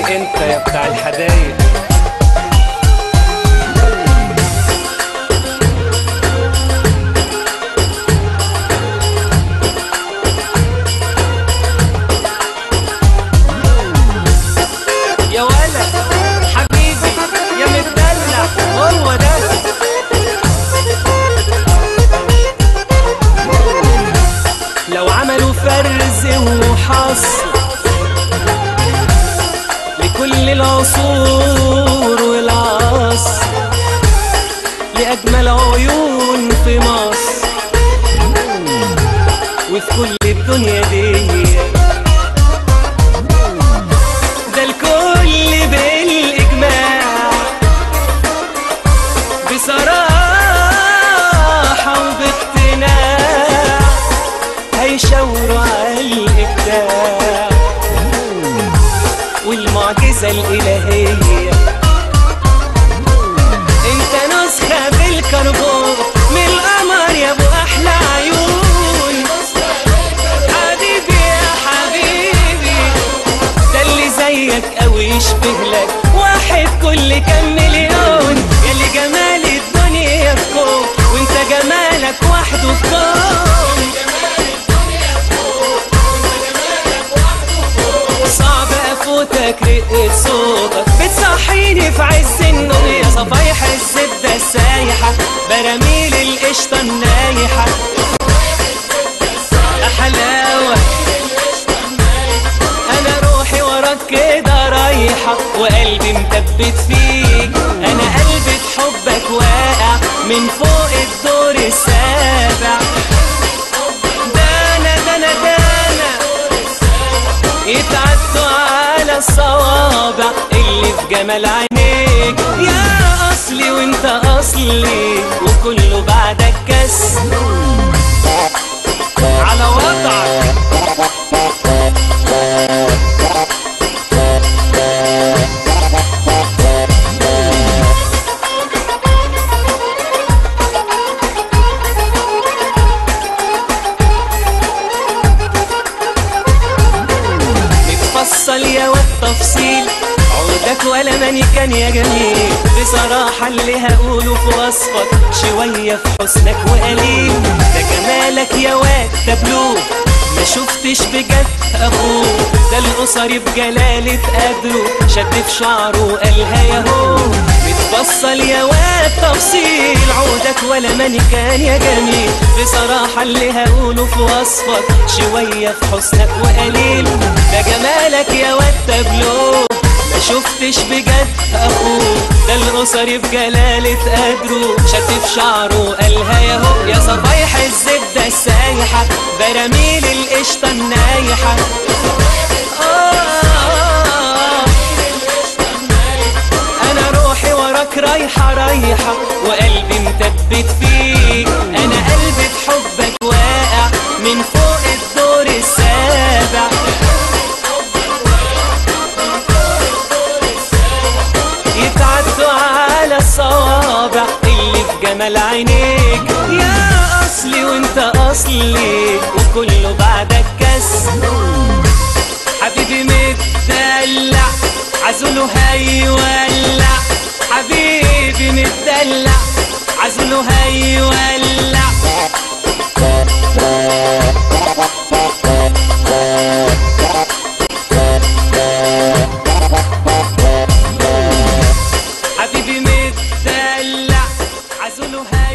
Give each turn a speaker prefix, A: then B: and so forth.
A: انت يا بتاع الحدايق يا ولد حبيبي يا متدلع هو ده لو عملوا فرز وحصر لكل العصور والعصر لأجمل عيون في مصر وفي كل الدنيا دي ده الكل بالإجماع بصراحة وباقتناع هيشاوروا على الإبداع والمعجزة الإلهية انت نسخة بالكربون من القمر يا ابو احلى عيون حبيبي يا حبيبي ده اللي زيك قوي يشبه لك واحد كل كام مليون ياللي جمال الدنيا في كون وانت جمالك وحده في كون صعب افوتك رقة صوتك بتصحيني في عز النوم يا صفايح الزبدة السايحة براميل القشطة النايحة يا حلاوة انا روحي وراك كده رايحة وقلبي مثبت فيك انا قلبي في حبك واقع من فوق الدور السابع دانا دانا دانا يتعدوا على الصوابع اللي في جمال عينيك يا اصلي وانت اصلي وكله بعدك كس على وضعك متفصل يا واد تفصيل عودك ولا مانيكان يا جميل بصراحة اللي هقوله في وصفك شوية في حسنك وقليل ده جمالك يا واد تابلو ما شفتش بجد اخوه ده القصري بجلالة قدره شد في شعره وقالها ياهو متفصل يا واد تفصيل عودك ولا مانيكان يا جميل بصراحة اللي هقوله في وصفك شوية في حسنك وقليل ده جمالك يا واد تابلو ما شفتش بجد اخوه ده القصري بجلالة قدره شد في شعره وقالها ياهو يا صفايح الزبدة السايحة براميل القشطة النايحة آه انا روحي وراك رايحة رايحة وقلبي مثبت فيك انا قلبي في حبك واقع من فوق الدور السابع يتعدوا على الصوابع اللي في جمال عينيك يا اصلي وانت اصلي وكله بعدك كس حبيبي متدلع عزوله هيولع حبيبي متدلع عزوله هيولع حبيبي متدلع عزوله هيولع